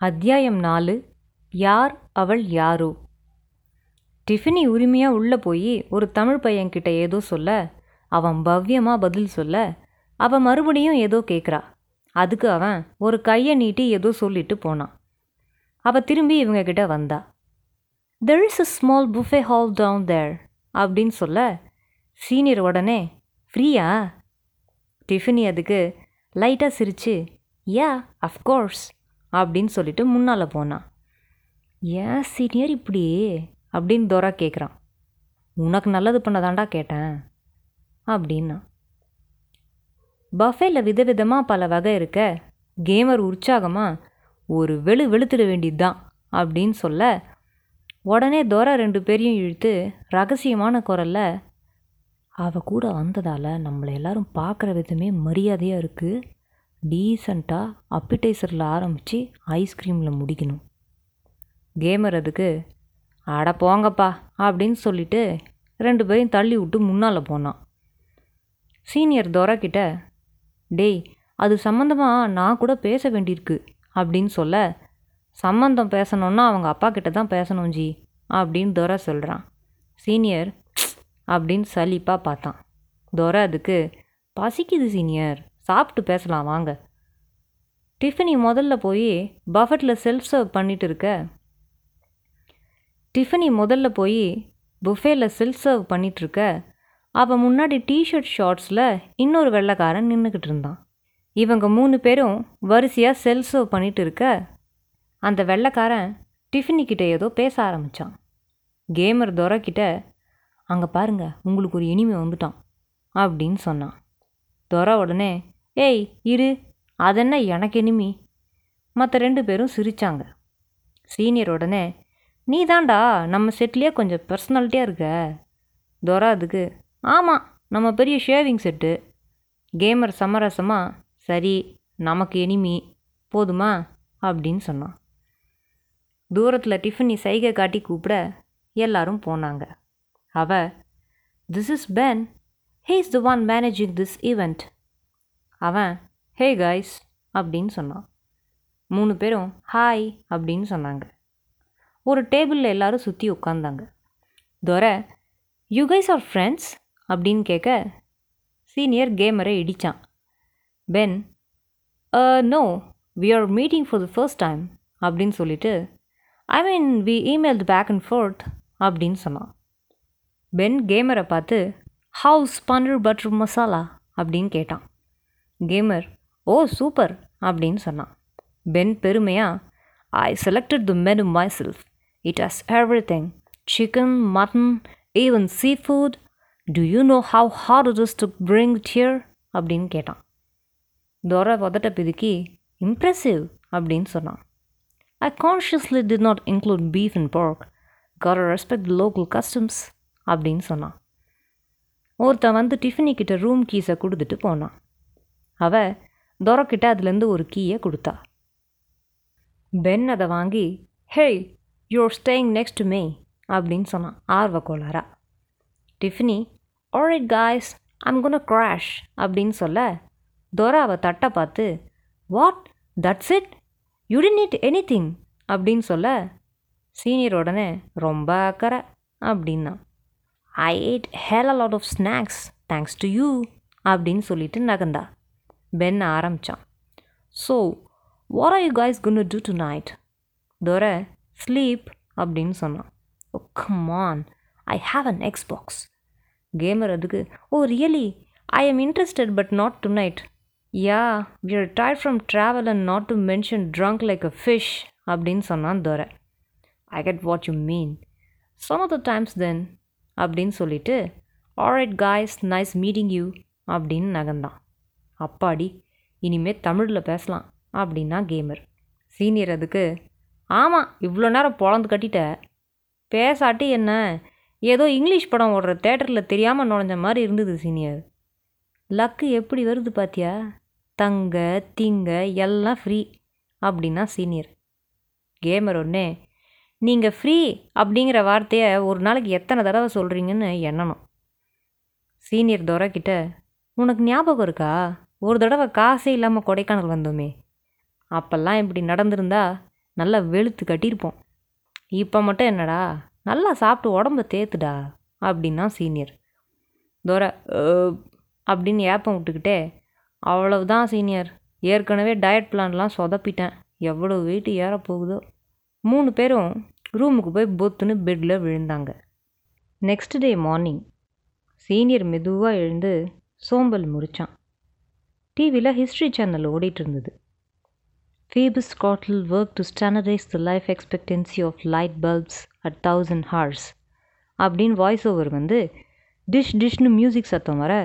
அத்தியாயம் நாலு யார் அவள் யாரோ டிஃபினி உரிமையாக உள்ளே போய் ஒரு தமிழ் பையன்கிட்ட ஏதோ சொல்ல அவன் பவ்யமாக பதில் சொல்ல அவன் மறுபடியும் ஏதோ கேட்குறா அதுக்கு அவன் ஒரு கையை நீட்டி ஏதோ சொல்லிட்டு போனான் அவள் திரும்பி இவங்க கிட்ட வந்தா there is a small buffet hall down there அப்படின்னு சொல்ல சீனியர் உடனே ஃப்ரீயா டிஃபினி அதுக்கு லைட்டாக சிரிச்சு யா அஃப்கோர்ஸ் அப்படின்னு சொல்லிட்டு முன்னால் போனான் ஏன் சீனியர் இப்படி அப்படின்னு தோரா கேட்குறான் உனக்கு நல்லது பண்ணதாண்டா கேட்டேன் அப்படின்னா பஃபேல விதவிதமாக பல வகை இருக்க கேமர் உற்சாகமாக ஒரு வெளு வெளுத்துட வேண்டியது தான் அப்படின்னு சொல்ல உடனே தோரா ரெண்டு பேரையும் இழுத்து ரகசியமான குரல்ல அவ கூட வந்ததால் நம்மளை எல்லாரும் பார்க்குற விதமே மரியாதையாக இருக்குது டீசண்டாக அப்பிடைசரில் ஆரம்பித்து ஐஸ்கிரீமில் முடிக்கணும் கேமர் அதுக்கு அட போங்கப்பா அப்படின்னு சொல்லிட்டு ரெண்டு பேரையும் தள்ளி விட்டு முன்னால் போனான் சீனியர் தோரா கிட்ட டேய் அது சம்மந்தமாக நான் கூட பேச வேண்டியிருக்கு அப்படின்னு சொல்ல சம்மந்தம் பேசணுன்னா அவங்க அப்பா கிட்ட தான் பேசணும் ஜி அப்படின்னு தோரா சொல்கிறான் சீனியர் அப்படின்னு சலிப்பாக பார்த்தான் தோரா அதுக்கு பசிக்குது சீனியர் சாப்பிட்டு பேசலாம் வாங்க டிஃபனி முதல்ல போய் பஃபட்டில் செல்ஃப் சர்வ் பண்ணிட்டு இருக்க டிஃபனி முதல்ல போய் புஃபேல செல்ஃப் சர்வ் பண்ணிட்டு இருக்க அவள் முன்னாடி டிஷர்ட் ஷார்ட்ஸில் இன்னொரு வெள்ளைக்காரன் நின்றுக்கிட்டு இருந்தான் இவங்க மூணு பேரும் வரிசையாக செல்ஃப் சர்வ் பண்ணிட்டு இருக்க அந்த வெள்ளைக்காரன் டிஃபனி கிட்ட ஏதோ பேச ஆரம்பித்தான் கேமர் துரைக்கிட்ட அங்கே பாருங்க உங்களுக்கு ஒரு இனிமை வந்துட்டான் அப்படின்னு சொன்னான் துரை உடனே ஏய் இரு அதென்ன எனக்கு இனிமி மற்ற ரெண்டு பேரும் சிரித்தாங்க சீனியர் உடனே நீ தாண்டா நம்ம செட்லேயே கொஞ்சம் பர்சனாலிட்டியாக இருக்க துரை அதுக்கு ஆமாம் நம்ம பெரிய ஷேவிங் செட்டு கேமர் சமரசமாக சரி நமக்கு எனிமி போதுமா அப்படின்னு சொன்னான் தூரத்தில் டிஃபனி சைகை காட்டி கூப்பிட எல்லாரும் போனாங்க அவ this is Ben he is the one managing this event அவன் ஹே கைஸ் அப்படின்னு சொன்னான் மூணு பேரும் ஹாய் அப்படின்னு சொன்னாங்க ஒரு டேபிளில் எல்லாரும் சுற்றி உட்காந்தாங்க Durai you guys are friends அப்படின்னு கேட்க சீனியர் கேமரை இடித்தான் Ben no we are meeting for the first time அப்படின்னு சொல்லிட்டு I mean we email back and forth அப்படின்னு சொன்னான் பென் கேமரை பார்த்து ஹவுஸ் பன்னீர் பட்டர் மசாலா அப்படின்னு கேட்டான் கேமர் ஓ சூப்பர் அப்படின்னு சொன்னான் பென் பெருமையாக I selected the menu myself it has everything chicken mutton even seafood do you know how hard it is to bring dear அப்படின்னு கேட்டான் Dora உதட்ட பிதுக்கி impressive அப்படின்னு சொன்னான் I consciously did not include beef and pork gotta respect local customs அப்படின்னு சொன்னான் ஒருத்தன் வந்து டிஃபனி கிட்ட ரூம் கீஸை கொடுத்துட்டு போனான் அவ துரக்கிட்ட அதுலேருந்து ஒரு கீயை கொடுத்தா பென் அதை வாங்கி hey you're staying next may அப்படின்னு சொன்னான் ஆர்வ கோளாரா definitely alright guys I'm gonna crash அப்படின்னு சொல்ல துரை அவ தட்டை பார்த்து what that's it you'd need எனி திங் அப்படின்னு சொல்ல சீனியர் உடனே ரொம்ப அக்கறை அப்படின்னா I ate hell lot of snacks thanks to you அப்படின்னு சொல்லிட்டு நகந்தா பென் ஆரம்பித்தான் so what are you guys gonna do tonight Durai sleep அப்படின்னு சொன்னான் oh come on I have an Xbox gamer அதுக்கு oh really I am interested but not tonight yeah we are tired from travel and not to mention drunk like a fish அப்படின்னு சொன்னான் Durai I get what you mean some of the times then அப்படின்னு சொல்லிட்டு alright guys nice meeting you அப்படின்னு நகர்ந்தான் அப்பாடி இனிமே தமிழில் பேசலாம் அப்படின்னா கேமர் சீனியர் அதுக்கு ஆமாம் இவ்வளோ நேரம் பொழந்து கட்டிட்ட பேசாட்டி என்ன ஏதோ இங்கிலீஷ் படம் ஓடுற தேட்டரில் தெரியாமல் நுழைஞ்ச மாதிரி இருந்தது சீனியர் லக்கு எப்படி வருது பாத்தியா தங்க திங்க எல்லாம் ஃப்ரீ அப்படின்னா சீனியர் கேமர் ஒன்னே நீங்கள் ஃப்ரீ அப்படிங்கிற வார்த்தையை ஒரு நாளைக்கு எத்தனை தடவை சொல்கிறீங்கன்னு எண்ணணும் சீனியர் துரை கிட்ட உனக்கு ஞாபகம் இருக்கா ஒரு தடவை காசே இல்லாமல் கொடைக்கானல் வந்தோமே அப்போல்லாம் இப்படி நடந்திருந்தா நல்லா வெளுத்து கட்டியிருப்போம் இப்போ மட்டும் என்னடா நல்லா சாப்பிட்டு உடம்ப தேத்துடா அப்படின்னா சீனியர் தோரை அப்படின்னு ஏப்பம் விட்டுக்கிட்டே அவ்வளவுதான் சீனியர் ஏற்கனவே டயட் பிளான்லாம் சொதப்பிட்டேன் எவ்வளோ வெயிட் ஏற போகுதோ மூணு பேரும் ரூமுக்கு போய் பொத்துன்னு பெட்டில் விழுந்தாங்க நெக்ஸ்ட் டே மார்னிங் சீனியர் மெதுவாக எழுந்து சோம்பல் முறிச்சான் டிவியில் ஹிஸ்ட்ரி சேனல் ஓடிட்டு இருந்தது ஃபீபஸ் ஸ்காட்லில் work to standardize the life expectancy of light bulbs at thousand hours அப்படின்னு வாய்ஸ் ஓவர் வந்து டிஷ் டிஷ்னு மியூசிக் சத்தம் வர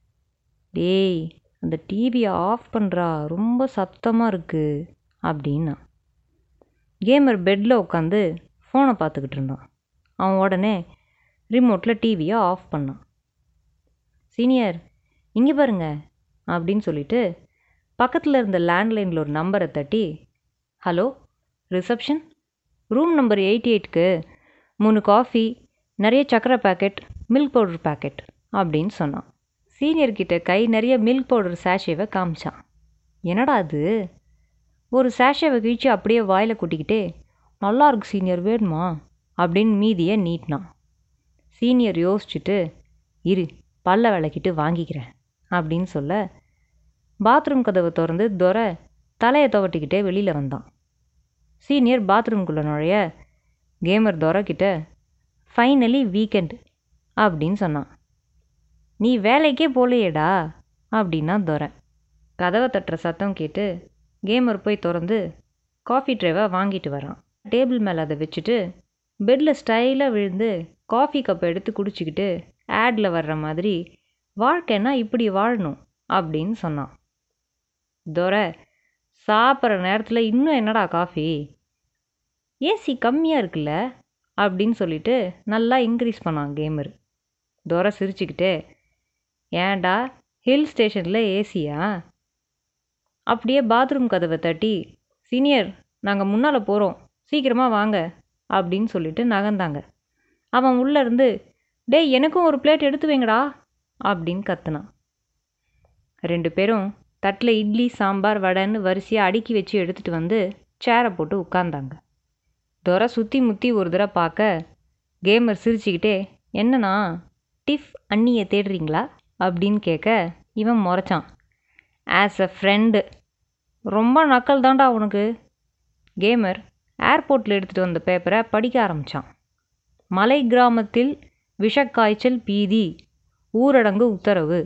டேய் அந்த டிவியை ஆஃப் பண்ணுறா ரொம்ப சத்தமாக இருக்குது அப்படின்னா கேமர் பெட்டில் உட்காந்து ஃபோனை பார்த்துக்கிட்டு இருந்தான் அவன் உடனே ரிமோட்டில் டிவியை ஆஃப் பண்ணான் சீனியர் இங்கே பாருங்க அப்படின்னு சொல்லிட்டு பக்கத்தில் இருந்த லேண்ட்லைனில் ஒரு நம்பரை தட்டி hello reception room number eighty எயிட்க்கு மூணு காஃபி நிறைய சக்கரை பேக்கெட் மில்க் பவுடர் பேக்கெட் அப்படின்னு சொன்னான் சீனியர் கிட்ட கை நிறைய மில்க் பவுடர் சாஷேவை காமிச்சான் என்னடா அது ஒரு சாஷேவை கிழிச்சு அப்படியே வாயில் கொட்டிக்கிட்டே நல்லா இருக்கு சீனியர் வேணுமா அப்படின்னு மீதியை நீட்டினான் சீனியர் யோசிச்சுட்டு இரு பல்ல விளக்கிட்டு வாங்கிக்கிறேன் அப்படின்னு சொல்ல பாத்ரூம் கதவை திறந்து துரை தலையை துவட்டிக்கிட்டே வெளியில் வந்தான் சீனியர் பாத்ரூம்குள்ளே நுழைய கேமர் துரை கிட்ட ஃபைனலி வீக்கெண்ட் அப்படின்னு சொன்னான் நீ வேலைக்கே போலையேடா அப்படின்னா துரை கதவை தட்டுற சத்தம் கேட்டு கேமர் போய் திறந்து காஃபி ட்ரேவை வாங்கிட்டு வரான் டேபிள் மேலே அதை வச்சுட்டு பெட்டில் ஸ்டைலாக விழுந்து காஃபி கப்பை எடுத்து குடிச்சிக்கிட்டு ஆடில் வர்ற மாதிரி வாழ்க்கைன்னா இப்படி வாழணும் அப்படின்னு சொன்னான் துரை சாப்பிட்ற நேரத்தில் இன்னும் என்னடா காஃபி ஏசி கம்மியாக இருக்குல்ல அப்படின்னு சொல்லிட்டு நல்லா இன்க்ரீஸ் பண்ணான் கேமர் துரை சிரிச்சுக்கிட்டே ஏன்டா ஹில் ஸ்டேஷனில் ஏசியா அப்படியே பாத்ரூம் கதவை தட்டி சீனியர் நாங்கள் முன்னால் போகிறோம் சீக்கிரமாக வாங்க அப்படின்னு சொல்லிட்டு நகர்ந்தாங்க அவன் உள்ளே இருந்து டேய் எனக்கும் ஒரு பிளேட் எடுத்து வைங்கடா அப்படின்னு கத்துனான் ரெண்டு பேரும் தட்டில் இட்லி சாம்பார் வடைன்னு வரிசையாக அடுக்கி வச்சு எடுத்துகிட்டு வந்து சேரை போட்டு உட்காந்தாங்க துரை சுற்றி முற்றி ஒரு தடவை பார்க்க கேமர் சிரிச்சுக்கிட்டே என்னண்ணா டிஃப் அண்ணியை தேடுறீங்களா அப்படின்னு கேட்க இவன் முறைச்சான் ஆஸ் அ ஃப்ரெண்டு ரொம்ப நக்கல் தான்டா உனக்கு கேமர் ஏர்போர்ட்டில் எடுத்துகிட்டு வந்த பேப்பரை படிக்க ஆரம்பித்தான் மலை கிராமத்தில் விஷக்காய்ச்சல் பீதி ஊரடங்கு உத்தரவு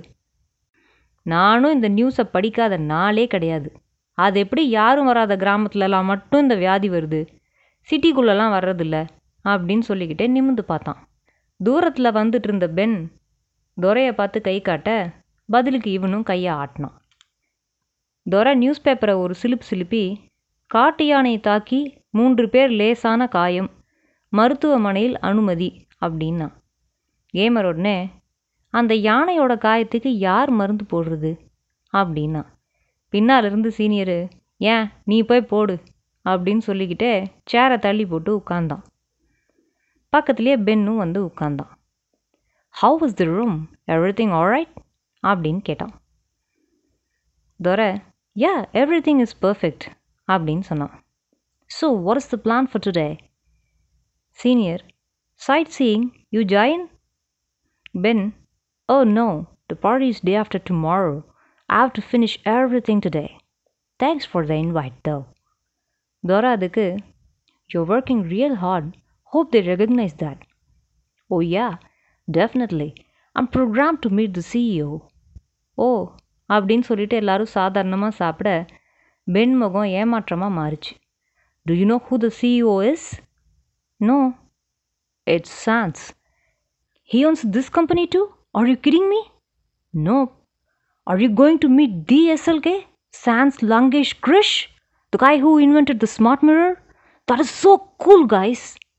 நானும் இந்த நியூஸை படிக்காத நாளே கிடையாது அது எப்படி யாரும் வராத கிராமத்துலலாம் மட்டும் இந்த வியாதி வருது சிட்டிக்குள்ளெல்லாம் வர்றதில்ல அப்படின்னு சொல்லிக்கிட்டே நிமிந்து பார்த்தான் தூரத்தில் வந்துட்டு இருந்த பென் துரையை பார்த்து கை காட்ட பதிலுக்கு இவனும் கையை ஆட்டினான் துரை நியூஸ் பேப்பரை ஒரு சிலிப்பு சிலுப்பி காட்டு யானை தாக்கி மூன்று பேர் லேசான காயம் மருத்துவமனையில் அனுமதி அப்படின்னா கேமர் உடனே அந்த யானையோட காயத்துக்கு யார் மருந்து போடுறது அப்படின்னா பின்னாலிருந்து சீனியரு ஏன் நீ போய் போடு அப்படின்னு சொல்லிக்கிட்டே சேரை தள்ளி போட்டு உட்கார்ந்தான் பக்கத்துலேயே பென்னும் வந்து உட்கார்ந்தான் how is the room everything alright அப்படின்னு கேட்டான் Durai yeah everything is perfect அப்படின்னு சொன்னான் so what is the plan for today senior sightseeing you join Ben Oh no, the party is day after tomorrow. I have to finish everything today. Thanks for the invite though. Dora அதுக்கு You're working real hard. Hope they recognize that. Oh yeah, definitely. I'm programmed to meet the CEO. ஓ அப்படின்னு சொல்லிட்டு எல்லாரும் சாதாரணமாக சாப்பிட பெண் முகம் ஏமாற்றமாக மாறிச்சு do you know who the CEO is no it's Chance He owns this company too? Are you kidding me? Nope. Are you going to meet the SLK? Sans Langesh Krish? The guy who invented the smart mirror? That is so cool, guys.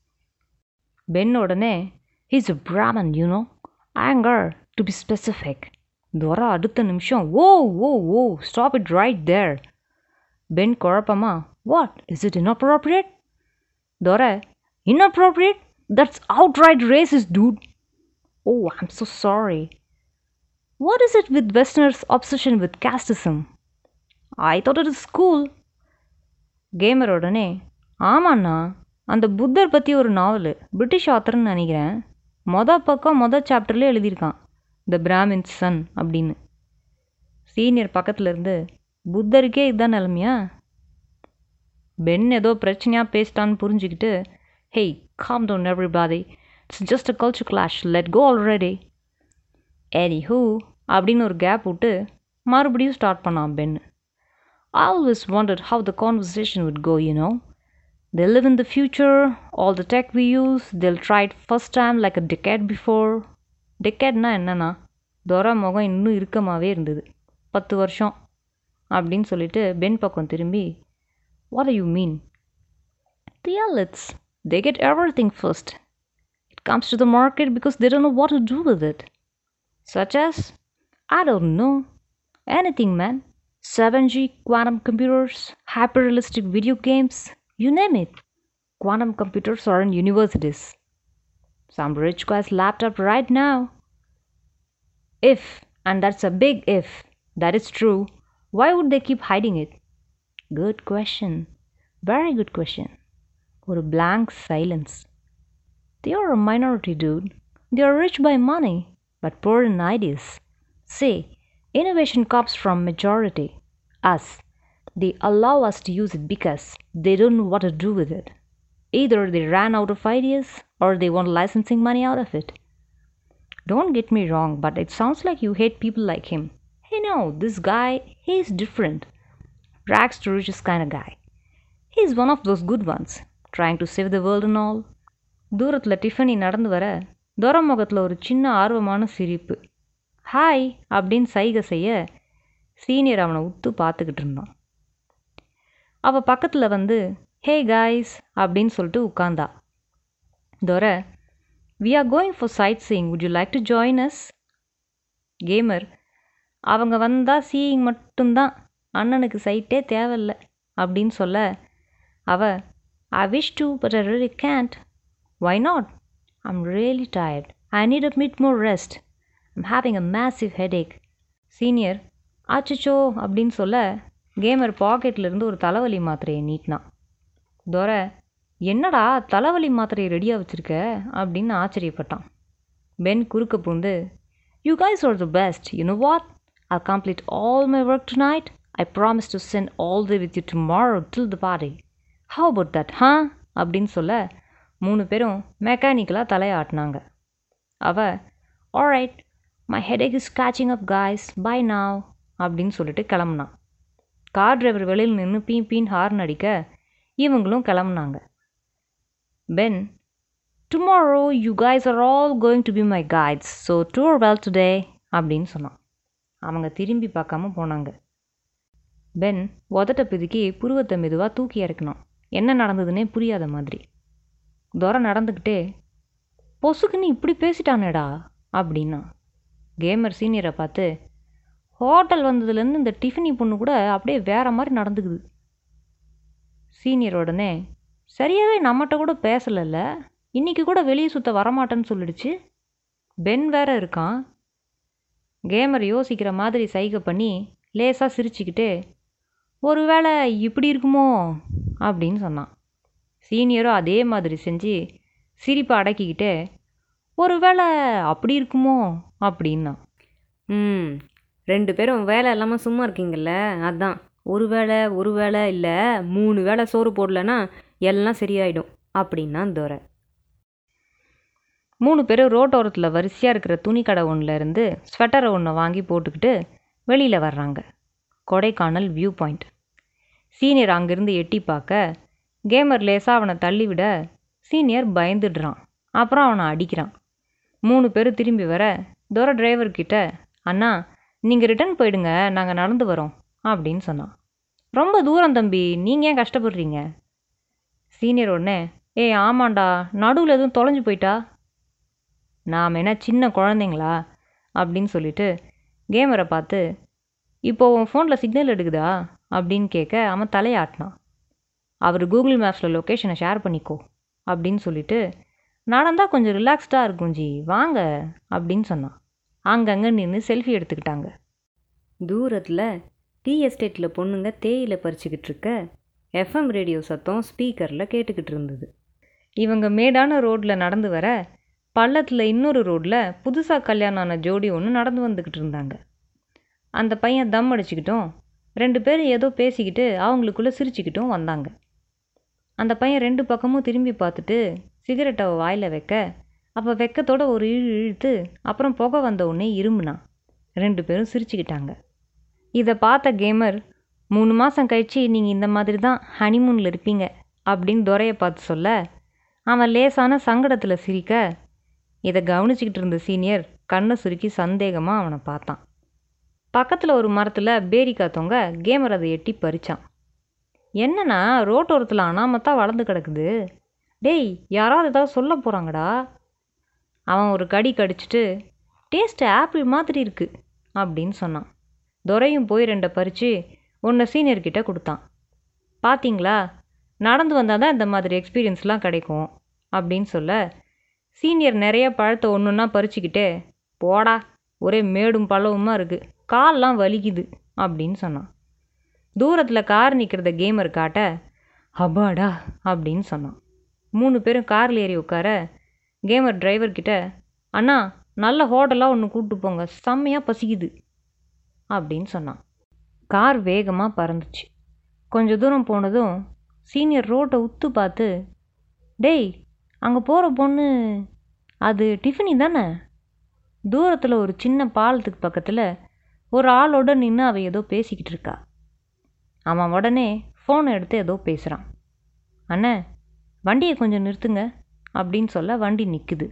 Ben உடனே he's a Brahmin, you know. Anger, to be specific. துவரா அடுத்த நிமிஷம் oh oh oh stop it right there Ben குழப்பமா what is it inappropriate துரை inappropriate that's outright racist dude Oh, I'm so sorry. What is it with Westerners' obsession with casteism? I thought it is cool. கேமர் உடனே ஆமாண்ணா அந்த புத்தர் பற்றி ஒரு நாவல் British ஆத்தர்னு நினைக்கிறேன் மொதல் பக்கம் மொதல் சாப்டர்லேயே எழுதியிருக்கான் த பிராமின்ஸ் சன் அப்படின்னு சீனியர் பக்கத்தில் இருந்து புத்தருக்கே இதுதான் நிலமையா பென் ஏதோ பிரச்சனையாக பேசிட்டான்னு புரிஞ்சுக்கிட்டு hey calm down everybody it's just a culture clash let go already எரி ஹூ அப்படின்னு ஒரு கேப் விட்டு மறுபடியும் ஸ்டார்ட் பண்ணான் Ben I always wondered how the conversation would go, you know. They live in the future, all the tech we use, they'll try it first time like a decade before. டெக்கேட்னா என்னன்னா துரை முகம் இன்னும் இறுக்கமாகவே இருந்தது பத்து வருஷம் அப்படின்னு சொல்லிட்டு பென் பக்கம் திரும்பி what you mean the elites they get everything first it comes to the market because they don't know what to do with it such as I don't know anything, man. 7G, quantum computers, hyper-realistic video games, you name it. Quantum computers are in universities. Some rich guy's laptop right now. If, and that's a big if, that is true, why would they keep hiding it? Good question. Very good question. Or a blank silence. They are a minority, dude. They are rich by money, but poor in ideas. See, innovation comes from majority, us. They allow us to use it because they don't know what to do with it. Either they ran out of ideas or they want licensing money out of it. Don't get me wrong, but it sounds like you hate people like him. Hey, no, this guy, he's different. Rags to riches kind of guy. He's one of those good ones, trying to save the world and all. தூரத்தில் Tiffany நடந்து வர துர முகத்தில் ஒரு சின்ன ஆர்வமான சிரிப்பு hi அப்படின்னு சைகை செய்ய சீனியர் அவனை உத்து பார்த்துக்கிட்டு இருந்தான் அவள் பக்கத்தில் வந்து ஹே காய்ஸ் அப்படின்னு சொல்லிட்டு உட்காந்தா துர we are going for sightseeing would you like to join us கேமர் அவங்க வந்தால் சீயிங் மட்டும்தான் அண்ணனுக்கு சைட்டே தேவையில்ல அப்படின்னு சொல்ல அவ I wish to but I really can't why not I'm really tired I need a bit more rest I'm having a massive headache senior ஆச்சச்சோ அப்படின்னு சொல்ல கேமர் பாக்கெட்லேருந்து ஒரு தலைவலி மாத்திரையை நீட்டினான் துர என்னடா தலைவலி மாத்திரையை ரெடியாக வச்சுருக்க அப்படின்னு ஆச்சரியப்பட்டான் பென் குறுக்க பூந்து you guys are the best you know what I complete all my work tonight I promise to send all the with you tomorrow till the party how about that ha அப்படின்னு சொல்ல மூணு பேரும் மெக்கானிக்கலாக தலையாட்டினாங்க அவ alright my headache is catching up guys bye now அப்படின்னு சொல்லிட்டு கிளம்புனான் car driver வெளியில் நின்று பீ பீன் ஹார்ன் அடிக்க இவங்களும் கிளம்புனாங்க Ben tomorrow you guys are all going to be my guides so tour well today அப்படின்னு சொன்னான் அவங்க திரும்பி பார்க்காம போனாங்க பென் உதட்ட பிதுக்கி புருவத்தை மெதுவாக தூக்கி இறக்கினான் என்ன நடந்ததுன்னே புரியாத மாதிரி துரை நடந்துக்கிட்டே பொசுக்குன்னு இப்படி பேசிட்டானேடா அப்படின்னா கேமர் சீனியரை பார்த்து ஹோட்டல் வந்ததுலேருந்து இந்த டிஃபனி பொண்ணு கூட அப்படியே வேற மாதிரி நடந்துக்குது சீனியர் உடனே சரியாகவே நம்மகிட்ட கூட பேசலைல்ல இன்னைக்கு கூட வெளியே சுற்ற வரமாட்டேன்னு சொல்லிடுச்சு பென் வேற இருக்கான் கேமர் யோசிக்கிற மாதிரி சைகை பண்ணி லேசாக சிரிச்சுக்கிட்டு ஒருவேளை இப்படி இருக்குமோ அப்படின்னு சொன்னான் சீனியரும் அதே மாதிரி செஞ்சு சிரிப்பை அடக்கிக்கிட்டு ஒருவேளை அப்படி இருக்குமோ அப்படின்னா ம் ரெண்டு பேரும் வேலை இல்லாமல் சும்மா இருக்கீங்கல்ல அதான் ஒரு வேளை ஒரு வேளை இல்லை மூணு வேளை சோறு போடலன்னா எல்லாம் சரியாயிடும் அப்படின்னா துரை மூணு பேரும் ரோட்டோரத்தில் வரிசையாக இருக்கிற துணி கடை ஒன்றில் இருந்து ஸ்வெட்டரை ஒன்று வாங்கி போட்டுக்கிட்டு வெளியில் வர்றாங்க கொடைக்கானல் வியூ பாயிண்ட் சீனியர் அங்கேருந்து எட்டி பார்க்க கேமர் லேசாக அவனை தள்ளிவிட சீனியர் பயந்துடுறான் அப்புறம் அவனை அடிக்கிறான் மூணு பேரும் திரும்பி வர தூர டிரைவர்கிட்ட அண்ணா நீங்கள் ரிட்டர்ன் போயிடுங்க நாங்கள் நடந்து வரோம் அப்படின்னு சொன்னான் ரொம்ப தூரம் தம்பி நீங்கள் ஏன் கஷ்டப்படுறீங்க சீனியர் உடனே ஏய் ஆமாண்டா நடுவில் எதுவும் தொலைஞ்சு போயிட்டா நாம் என்ன சின்ன குழந்தைங்களா அப்படின்னு சொல்லிட்டு கேமரை பார்த்து இப்போ உன் ஃபோனில் சிக்னல் எடுக்குதா அப்படின்னு கேட்க அவன் தலையாட்டினான் அவர் கூகுள் மேப்ஸில் லொக்கேஷனை ஷேர் பண்ணிக்கோ அப்படின்னு சொல்லிட்டு நடந்தால் கொஞ்சம் ரிலாக்ஸ்டாக இருக்கும் ஜி வாங்க அப்படின்னு சொன்னான் அங்கங்கே நின்று செல்ஃபி எடுத்துக்கிட்டாங்க தூரத்தில் டீ எஸ்டேட்டில் பொண்ணுங்க தேயிலை பறிச்சுக்கிட்டு இருக்க எஃப்எம் ரேடியோ சத்தம் ஸ்பீக்கரில் கேட்டுக்கிட்டு இருந்தது இவங்க மேடான ரோட்டில் நடந்து வர பள்ளத்தில் இன்னொரு ரோட்டில் புதுசாக கல்யாணம் ஆன ஜோடி ஒன்று நடந்து வந்துக்கிட்டு இருந்தாங்க அந்த பையன் தம் அடிச்சுக்கிட்டும் ரெண்டு பேரும் ஏதோ பேசிக்கிட்டு அவங்களுக்குள்ளே சிரிச்சுக்கிட்டும் வந்தாங்க அந்த பையன் ரெண்டு பக்கமும் திரும்பி பார்த்துட்டு சிகரெட்டை வாயில் வைக்க அப்போ வெக்கத்தோட ஒரு இழு இழுத்து அப்புறம் புகை வந்த உடனே இருமுனான் ரெண்டு பேரும் சிரிச்சுக்கிட்டாங்க இதை பார்த்த கேமர் மூணு மாதம் கழிச்சு நீங்கள் இந்த மாதிரி தான் ஹனிமூனில் இருப்பீங்க அப்படின்னு துரையை பார்த்து சொல்ல அவன் லேசான சங்கடத்தில் சிரிக்க இதை கவனிச்சுக்கிட்டு இருந்த சீனியர் கண்ணை சுருக்கி சந்தேகமாக அவனை பார்த்தான் பக்கத்தில் ஒரு மரத்தில் பேரிக்காய் தொங்க கேமர் அதை எட்டி பறிச்சான் என்னண்ணா ரோட்டோரத்தில் அனாமத்தா வளர்ந்து கிடக்குது டேய் யாராவது ஏதாவது சொல்ல போகிறாங்கடா அவன் ஒரு கடி கடிச்சிட்டு டேஸ்ட்டு ஆப்பிள் மாதிரி இருக்குது அப்படின்னு சொன்னான் துரையும் போய் ரெண்டை பறித்து ஒன்றை சீனியர்கிட்ட கொடுத்தான் பார்த்தீங்களா நடந்து வந்தால் தான் இந்த மாதிரி எக்ஸ்பீரியன்ஸ்லாம் கிடைக்கும் அப்படின்னு சொல்ல சீனியர் நிறைய பழத்தை ஒன்று ஒன்றா பறிச்சுக்கிட்டே போடா ஒரே மேடும் பள்ளவுமா இருக்குது கால்லாம் வலிக்குது அப்படின்னு சொன்னான் தூரத்தில் கார் நிற்கிறத கேமர் காட்ட அப்பாடா அப்படின்னு சொன்னான் மூணு பேரும் காரில் ஏறி உட்கார கேமர் டிரைவர்கிட்ட அண்ணா நல்ல ஹோட்டலாக ஒன்று கூப்பிட்டு போங்க செம்மையாக பசிக்குது அப்படின்னு சொன்னான் கார் வேகமாக பறந்துச்சு கொஞ்ச தூரம் போனதும் சீனியர் ரோட்டை உத்து பார்த்து டேய் அங்கே போகிற பொண்ணு அது டிஃபனி தானே தூரத்தில் ஒரு சின்ன பாலத்துக்கு பக்கத்தில் ஒரு ஆளோட நின்று அவள் ஏதோ பேசிக்கிட்டு இருக்கா அவன் உடனே ஃபோனை எடுத்து ஏதோ பேசுகிறான் அண்ணே வண்டியை கொஞ்சம் நிறுத்துங்க அப்படின்னு சொல்ல வண்டி நிற்குது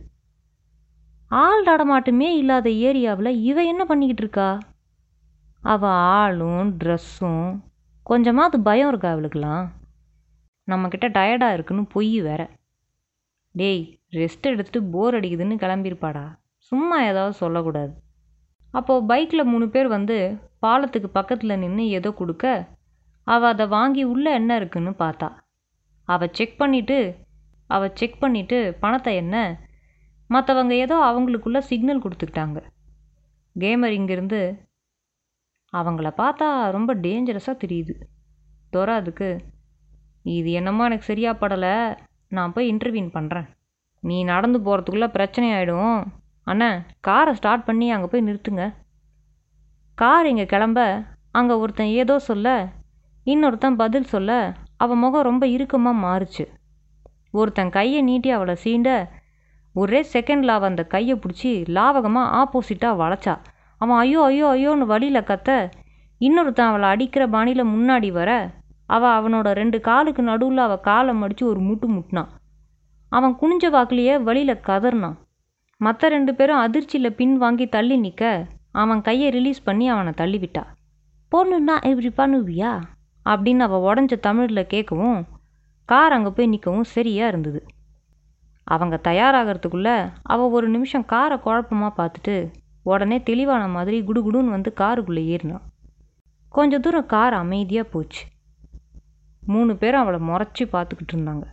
ஆள் நடமாட்டமே இல்லாத ஏரியாவில் இவ என்ன பண்ணிக்கிட்டு இருக்கா அவள் ஆளும் ட்ரெஸ்ஸும் கொஞ்சமாவது பயம் இருக்கா அவளுக்கெல்லாம் நம்மக்கிட்ட டயர்டாக இருக்குன்னு பொய் வேற டேய் ரெஸ்ட் எடுத்துட்டு போர் அடிக்குதுன்னு கிளம்பியிருப்பாடா சும்மா ஏதாவது சொல்லக்கூடாது அப்போது பைக்கில் மூணு பேர் வந்து பாலத்துக்கு பக்கத்தில் நின்று ஏதோ கொடுக்க அவள் அதை வாங்கி உள்ளே என்ன இருக்குன்னு பார்த்தா அவள் செக் பண்ணிவிட்டு அவள் செக் பண்ணிவிட்டு பணத்தை என்ன மற்றவங்க ஏதோ அவங்களுக்குள்ள சிக்னல் கொடுத்துக்கிட்டாங்க கேமர் இங்கேருந்து அவங்கள பார்த்தா ரொம்ப டேஞ்சரஸாக தெரியுது துரை அதுக்கு இது என்னமோ எனக்கு சரியாக படலை நான் போய் இன்டர்வியூன் பண்ணுறேன் நீ நடந்து போகிறதுக்குள்ளே பிரச்சனை ஆகிடும் அண்ணா காரை ஸ்டார்ட் பண்ணி அங்கே போய் நிறுத்துங்க கார் இங்கே கிளம்ப அங்கே ஒருத்தன் ஏதோ சொல்ல இன்னொருத்தன் பதில் சொல்ல அவன் முகம் ரொம்ப இறுக்கமாக மாறுச்சு ஒருத்தன் கையை நீட்டி அவளை சீண்ட ஒரே செகண்டில் அவள் அந்த கையை பிடிச்சி லாவகமாக ஆப்போசிட்டாக வளைச்சா அவன் ஐயோ ஐயோ ஐயோன்னு வழியில் கத்த இன்னொருத்தன் அவளை அடிக்கிற பாணியில் முன்னாடி வர அவள் அவனோட ரெண்டு காலுக்கு நடுவில் அவள் காலை மடித்து ஒரு முட்டு முட்டினான் அவன் குனிஞ்ச வாக்குலேயே வழியில் கதறினான் மற்ற ரெண்டு பேரும் அதிர்ச்சியில் பின் வாங்கி தள்ளி நிற்க அவன் கையை ரிலீஸ் பண்ணி அவனை தள்ளிவிட்டா பொண்ணுன்னா இப்படி பண்ணுவியா அப்படின்னு அவள் உடஞ்ச தமிழில் கேட்கவும் கார் அங்கே போய் நிற்கவும் சரியாக இருந்தது அவங்க தயாராகிறதுக்குள்ளே அவள் ஒரு நிமிஷம் காரை குழப்பமாக பார்த்துட்டு உடனே தெளிவான மாதிரி குடுகுடுன்னு வந்து காருக்குள்ளே ஏறினான் கொஞ்ச தூரம் கார் அமைதியாக போச்சு மூணு பேரும் அவளை முறைச்சி பார்த்துக்கிட்டு இருந்தாங்க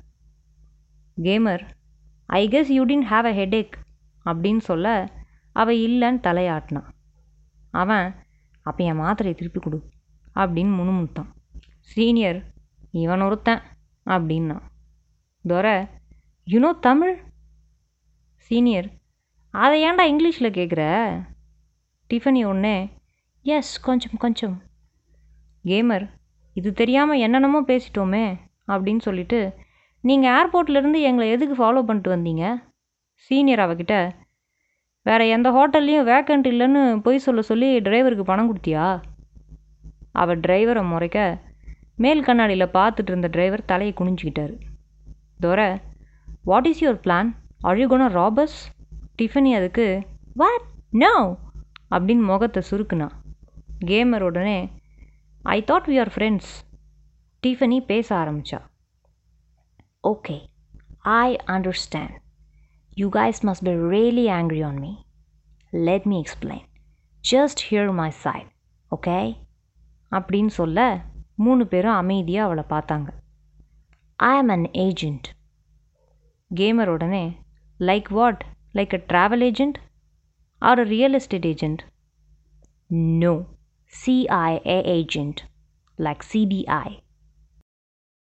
கேமர் I guess you didn't have a headache அப்படின்னு சொல்ல அவள் இல்லைன்னு தலையாட்டினான் அவன் அப்போ என் மாத்திரையை திருப்பி கொடு அப்படின்னு முணுமுணுத்தான் சீனியர் இவன் ஒருத்தன் அப்படின்னான் துரை யூனோ தமிழ் சீனியர் அதை ஏன்டா இங்கிலீஷில் கேட்குற டிஃபனி ஒன்னே எஸ் கொஞ்சம் கொஞ்சம் கேமர் இது தெரியாமல் என்னென்னமோ பேசிட்டோமே அப்படின்னு சொல்லிட்டு நீங்கள் ஏர்போர்ட்லேருந்து எங்களை எதுக்கு ஃபாலோ பண்ணிட்டு வந்தீங்க சீனியர் அவகிட்ட வேறு எந்த ஹோட்டல்லையும் வேக்கண்ட் இல்லைன்னு பொய் சொல்ல சொல்லி டிரைவருக்கு பணம் கொடுத்தியா அவள் டிரைவரை முறைக்க மேல் கண்ணாடியில் பார்த்துட்டு இருந்த டிரைவர் தலையை குனிஞ்சிக்கிட்டாரு துரை வாட் இஸ் யுவர் பிளான் அழுகுன ராபர்ஸ் டிஃபனி அதுக்கு வாட் நோ அப்படின்னு முகத்தை சுருக்குனா கேமர் உடனே I thought we are friends Tiffany பேச ஆரம்பிச்சா okay I understand you guys must be really angry on me let me explain just hear my side okay அப்படின்னு சொல்ல மூணு பேரும் அமைதியாக அவளை பார்த்தாங்க ஐ ஆம் அன் ஏஜெண்ட் கேமர் உடனே like what like a travel agent or a real estate agent no CIA agent like CBI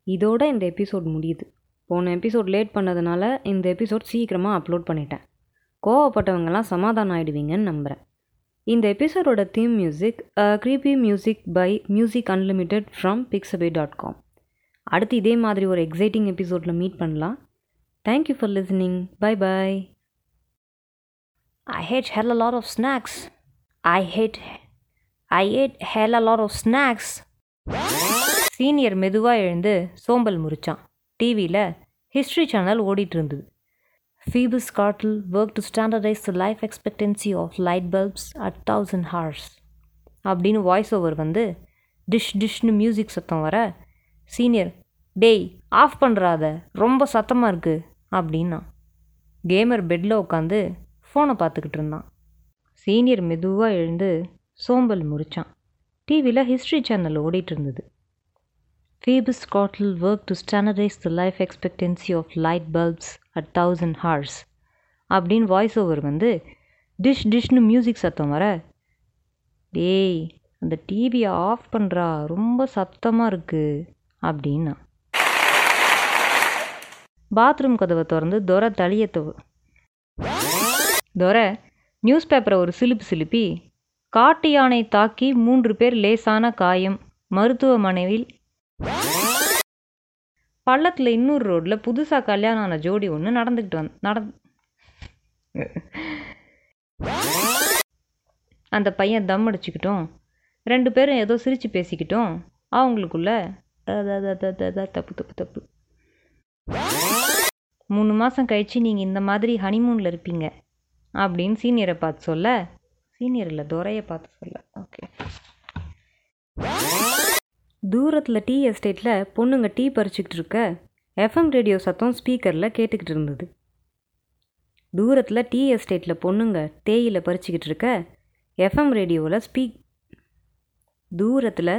இதோட இந்த எபிசோட் முடியுது போன எபிசோட் லேட் பண்ணதுனால இந்த எபிசோட் சீக்கிரமாக அப்லோட் பண்ணிட்டேன் கோவப்பட்டவங்கெல்லாம் சமாதானம் ஆயிடுவீங்கன்னு நம்புகிறேன் இந்த எபிசோடோட theme music creepy music by music unlimited from Pixabay dot com அடுத்து இதே மாதிரி ஒரு எக்ஸைட்டிங் எபிசோடில் மீட் பண்ணலாம் thank you for listening bye bye I hate hell a lot of snacks. I hate. I ate hell a lot of snacks. Senior மெதுவாக எழுந்து சோம்பல் முறிச்சான் டிவியில் ஹிஸ்ட்ரி சேனல் ஓடிட்டு இருந்தது Phoebus cartel work to standardize the life expectancy of light bulbs at thousand hours அப்படின்னு voice over வந்து டிஷ் டிஷ்னு மியூசிக் சத்தம் வர சீனியர் டேய் ஆஃப் பண்ணுறாத ரொம்ப சத்தமாக இருக்கு அப்படின்னா கேமர் பெட்டில் உட்காந்து ஃபோனை பார்த்துக்கிட்டு இருந்தான் சீனியர் மெதுவாக எழுந்து சோம்பல் முறிச்சான் டிவியில் ஹிஸ்ட்ரி சேனல் ஓடிட்டு இருந்தது Phoebus cartel work to standardize the life expectancy of light bulbs at thousand hours அப்படின்னு வாய்ஸ் ஓவர் வந்து டிஷ் டிஷ்னு மியூசிக் சத்தம் வர டேய் அந்த டிவியை ஆஃப் பண்ணுறா ரொம்ப சத்தமாக இருக்கு அப்படின்னா பாத்ரூம் கதவை திறந்து துரை தளிய துவ துரை நியூஸ் பேப்பரை ஒரு சிலிப்பு சிலுப்பி காட்டு யானை தாக்கி மூன்று பேர் லேசான காயம் மருத்துவமனையில் பள்ளத்தில் இன்னொரு ரோட்டில் புதுசாக கல்யாணம் ஆன ஜோடி ஒன்று நடந்துக்கிட்டு வந் நட அந்த பையன் தம் அடிச்சுக்கிட்டோம் ரெண்டு பேரும் ஏதோ சிரித்து பேசிக்கிட்டோம் அவங்களுக்குள்ள த, த, த, த, த, த, தப்பு தப்பு தப்பு மூணு மாதம் கழித்து நீங்கள் இந்த மாதிரி ஹனிமூனில் இருப்பீங்க அப்படின்னு சீனியரை பார்த்து சொல்ல சீனியர் இல்லை துரையை பார்த்து சொல்ல ஓகே தூரத்தில் டீ எஸ்டேட்டில் பொண்ணுங்க டீ பறிச்சுக்கிட்டு இருக்க எஃப்எம் ரேடியோ சத்தம் ஸ்பீக்கரில் கேட்டுக்கிட்டு இருந்தது தூரத்தில் டீ எஸ்டேட்டில் பொண்ணுங்க தேயிலை பறிச்சுக்கிட்டு இருக்க எஃப்எம் ரேடியோவில் ஸ்பீக் தூரத்தில்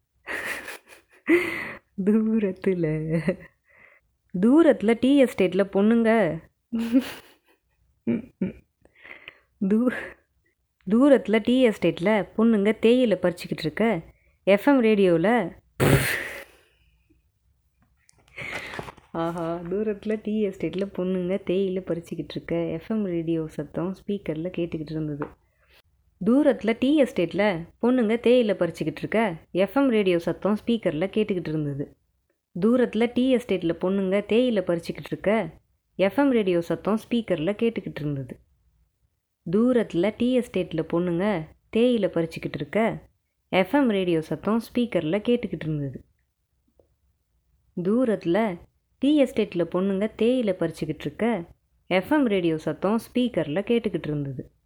தூரத்தில் தூரத்தில் டீ எஸ்டேட்டில் பொண்ணுங்க தூ தூரத்தில் டீ எஸ்டேட்டில் பொண்ணுங்க தேயிலை பறிச்சுக்கிட்டு இருக்க எஃப்எம் ரேடியோவில் ஆஹா தூரத்தில் டீ எஸ்டேட்டில் பொண்ணுங்க தேயிலை பறிச்சுக்கிட்டு இருக்க எஃப்எம் ரேடியோ சத்தம் ஸ்பீக்கரில் கேட்டுக்கிட்டு இருந்தது தூரத்தில் டீ எஸ்டேட்டில் பொண்ணுங்க தேயிலை பறிச்சுக்கிட்டு இருக்க எஃப்எம் ரேடியோ சத்தம் ஸ்பீக்கரில் கேட்டுக்கிட்டு இருந்தது தூரத்தில் டீ எஸ்டேட்டில் பொண்ணுங்க தேயிலை பறிச்சுக்கிட்டு இருக்க எஃப்எம் ரேடியோ சத்தம் ஸ்பீக்கரில் கேட்டுக்கிட்டு இருந்தது தூரத்தில் டீ எஸ்டேட்டில் பொண்ணுங்க தேயிலை பறிச்சுக்கிட்டு இருக்க எஃப்எம் ரேடியோ சத்தம் ஸ்பீக்கரில் கேட்டுக்கிட்டு இருந்தது தூரத்தில் டீ எஸ்டேட்டில் பொண்ணுங்க தேயிலை பறிச்சுக்கிட்டு இருக்க எஃப்எம் ரேடியோ சத்தம் ஸ்பீக்கரில் கேட்டுக்கிட்டு இருந்தது